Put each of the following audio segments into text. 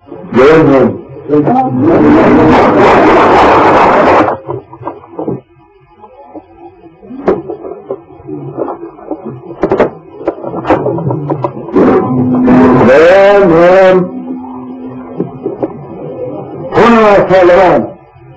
جوابهم بيانهم هنا سلمان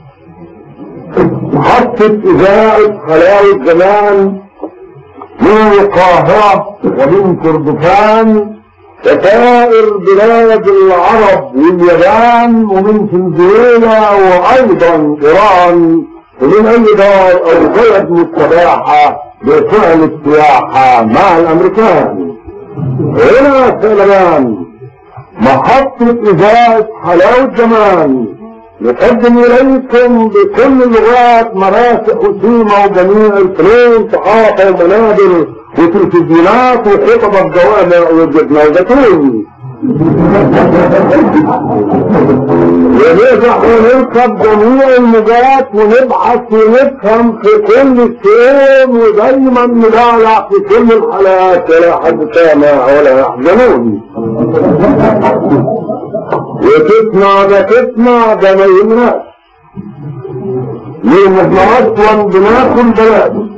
محطة إذاعة خلايا الزمان من القاهرة ومن كردفان وسائر بلاد العرب واليابان ومن فنزويلا وأيضا إيران ومن أي دار أو بلد مستباحة بفعل السياحة مع الأمريكان هنا سلمان محطة إذاعة حلاوة زمان نقدم إليكم بكل اللغات مراسق وسيمة وجميع الفنون ثقافة ومنابر وتلفزيونات وخطب الجوامع وجبنا وزيتون ونرجع ونركب جميع المجالات ونبحث ونفهم في كل الشؤون ودايما نضايع في كل الحالات ولا حد سامع ولا يحزنون وتسمع ده تسمع ده ما يهمناش ليه احنا اصلا بناكل بلاد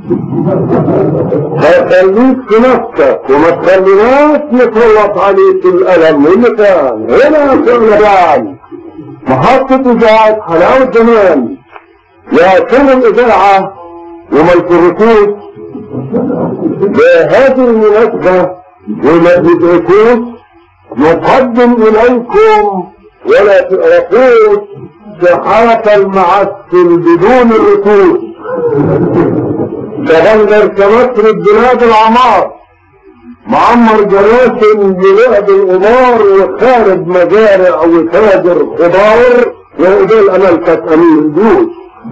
فخليك في نفسك وما تخليناش نسلط عليك الالم والمكان هنا شغل بعد محطة إذاعة حلاوة زمان يا كل الإذاعة وما الكروتوس بهذه المناسبة ونبدأكم نقدم إليكم ولا تعرفوش صحة المعسل بدون الركوز تغير كمصر البلاد العمار معمر جراسم بلعب القمار وخارب مزارع وتاجر خضار وإدال أملكة أمير الجيوش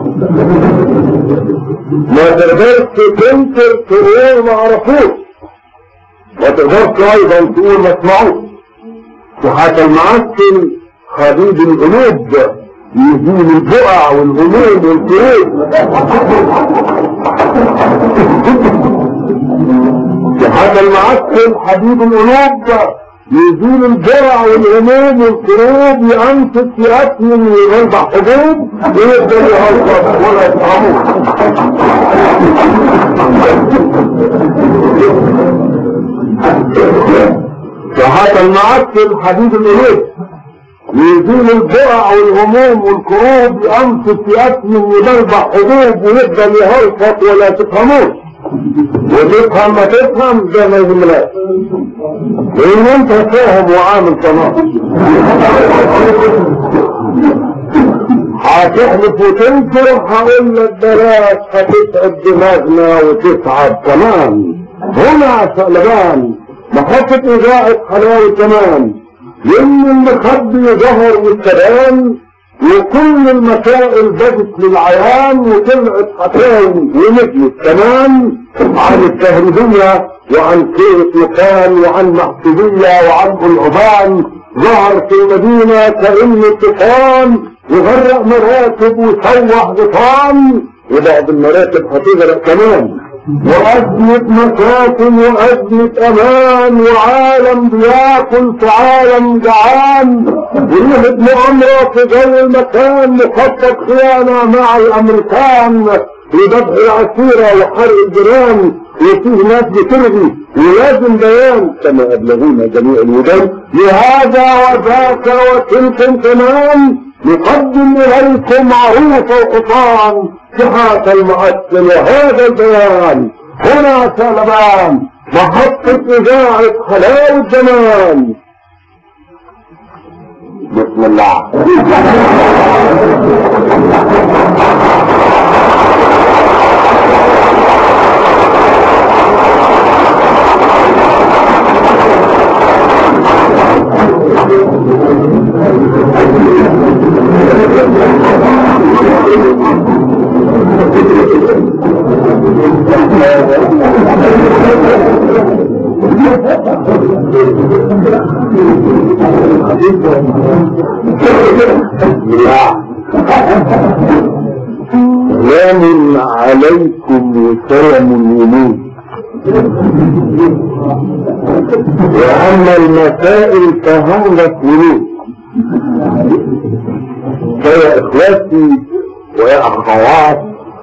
ما تقدرش تنكر تقول ما عرفوش ما تقدرش أيضا تقول ما اسمعوش صحة المعسل حبيب القلوب يزيل البقع والغموم والكروب هذا المعسل حبيب القلوب يزيل البقع والغموم والكروب ينفس يأكل ويرضع حبوب ويقدر يهرب ولا يفهموه فهذا المعسل حبيب القلوب يزيل البقع والهموم والكروب ينفس يأكل ويرضع حبوب ويقدر يهرب ولا تفهموش وتفهم ما تفهم زي ما يهمناش لان انت فاهم وعامل تمام هتحلف وتنكر هقول لك بلاش هتتعب دماغنا وتتعب كمان هنا سلبان محطة إذاعة حلاوة كمان لأن المخبي ظهر والكلام وكل المسائل بدت للعيان وطلعت حكاوي ونجمت كمان عن التهريبية وعن كيف مكان وعن محسوبية وعن العبان ظهر في المدينة كأن الطوفان يغرق مراكب ويسوح غطان وبعض المراكب هتغرق كمان وأزمة مساكن وأزمة أمان وعالم بياكل في عالم جعان وريحة مؤامرة في جو المكان مخطط خيانة مع الأمريكان لذبح العسيرة وحرق الجيران وفيه ناس بترغي ولازم بيان كما أبلغونا جميع الودان لهذا وذاك وتلك كمان نقدم إليكم عروس وحصان صحة المعسل وهذا البيان هنا سلمان محطة إذاعة حلاوة الزمان بسم الله سلام عليكم وسلام الولود وأما المسائل فهم لك ولود فيا اخواتي ويا اخوات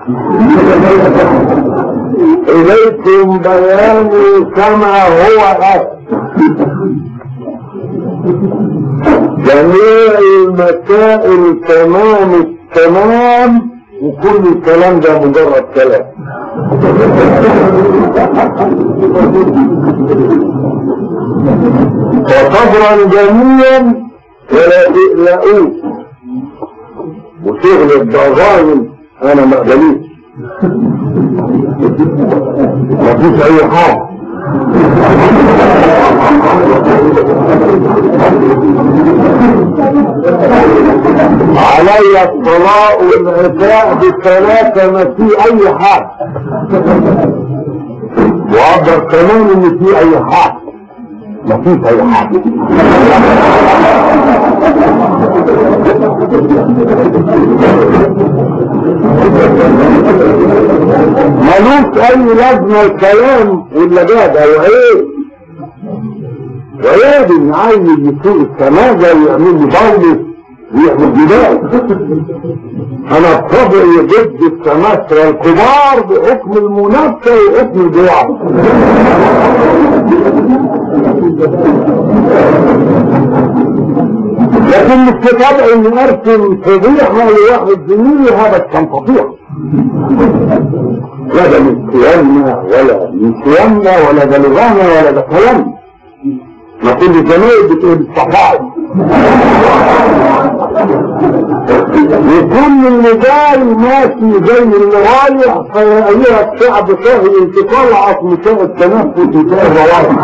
اليكم بياني كما هو الآن جميع المسائل تمام التمام وكل الكلام ده مجرد كلام وصبرا جميلا ولا تقلقوش وشغل الضغائن انا ما اقبلوش مفيش اي حاجه علي الطلاق والعتاق بالثلاثة ما في اي حاجة وأقدر كمان ان في اي حاجة ما فيش اي حاجة ملوش اي لازمة الكلام واللجاجة وعيب وعيب ان عايز يسوق السماجة ويعمل لي بولس ويعمل جدال انا بطبعي ضد السماسرة الكبار بحكم المنافسة وحكم الجوع لكن مش بطبعي اني ارسم فضيحة لواحد زميلي هذا كان فضيحة لا ده من صيامنا ولا من صيامنا ولا ده لغانا ولا ده كلام ما كل الزمايل بتقول الصحائف وكل اللي جاي ماشي زي اللي رايح فيا ايها الشعب شاهد انتقال عصم شاهد التنفس وشاهد الروائح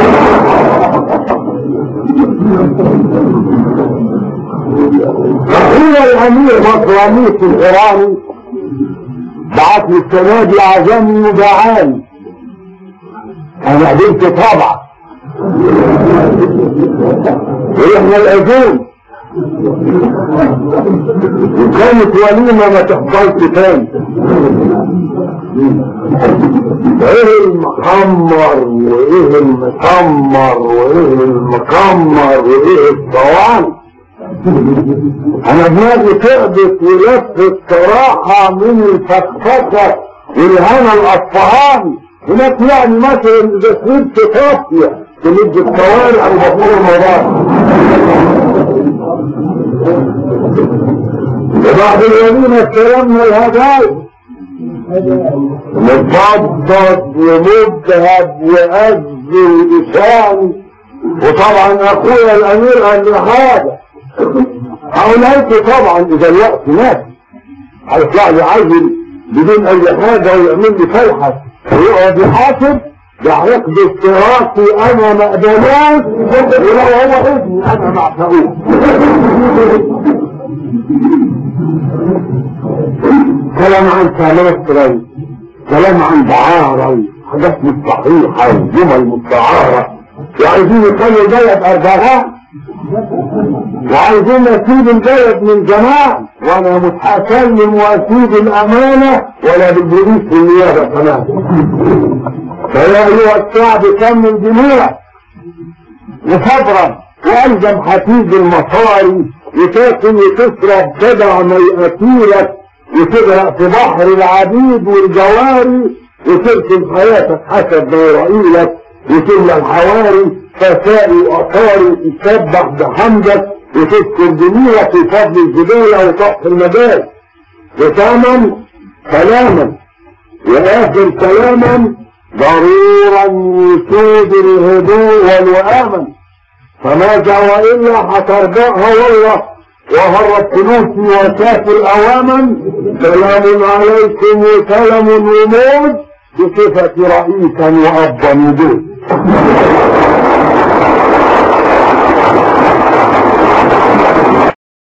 هو الامير مصرانيس الايراني بعت لي السنه دي عزمني ودعاني انا قدرت طبعا واحنا الاذون وكانت وليمة ما تحصلش تاني ايه المخمر وايه المسمر وايه المكمر وايه الصوان انا دماغي تعبت ولف الصراحة من الفخفخة والهنا الاصفهاني هناك يعني مثلا اذا سرت صافية تمد الصوارع وبطول الموضوع وبعد الوليمة استلمنا الهدايا متضبط ومذهب وأز وإشان وطبعا أخويا الأمير قال لي حاجة حاولت طبعا إذا الوقت مات هيطلع لي عجل بدون أي حاجة ويعمل لي فلحة ويقعد يحاسب يعرق بافتراقي انا ما اقبلوش ولو هو ابني انا ما اعتقوش كلام عن سلاسل كلام عن دعارة حاجات مش صحيحة وجمل مستعارة وعايزين يخلوا البلد أربعة وعايزين نسيب البلد من زمان وانا مش هسلم واسيب الامانة ولا بالبوليس والنيابة كمان فيا ايها الشعب كمل دموعك وصبرا والزم حفيد المصاري وتاكل وتشرب تدع ميئتيلك وتغرق في بحر العبيد والجواري وترسم حياتك حسب ما يرأيلك وتملى الحواري فسائي وأطاري تسبح بحمدك وتذكر جميلك في فضل الزبالة وطق المجال وثامن كلاما وآخر كلاما ضرورا يسود الهدوء والوآمن فماذا وإلا هترجعها والله وهرت فلوسي وسافر أواما سلام عليكم وسلام وموت بصفة رئيسا وأبا وجود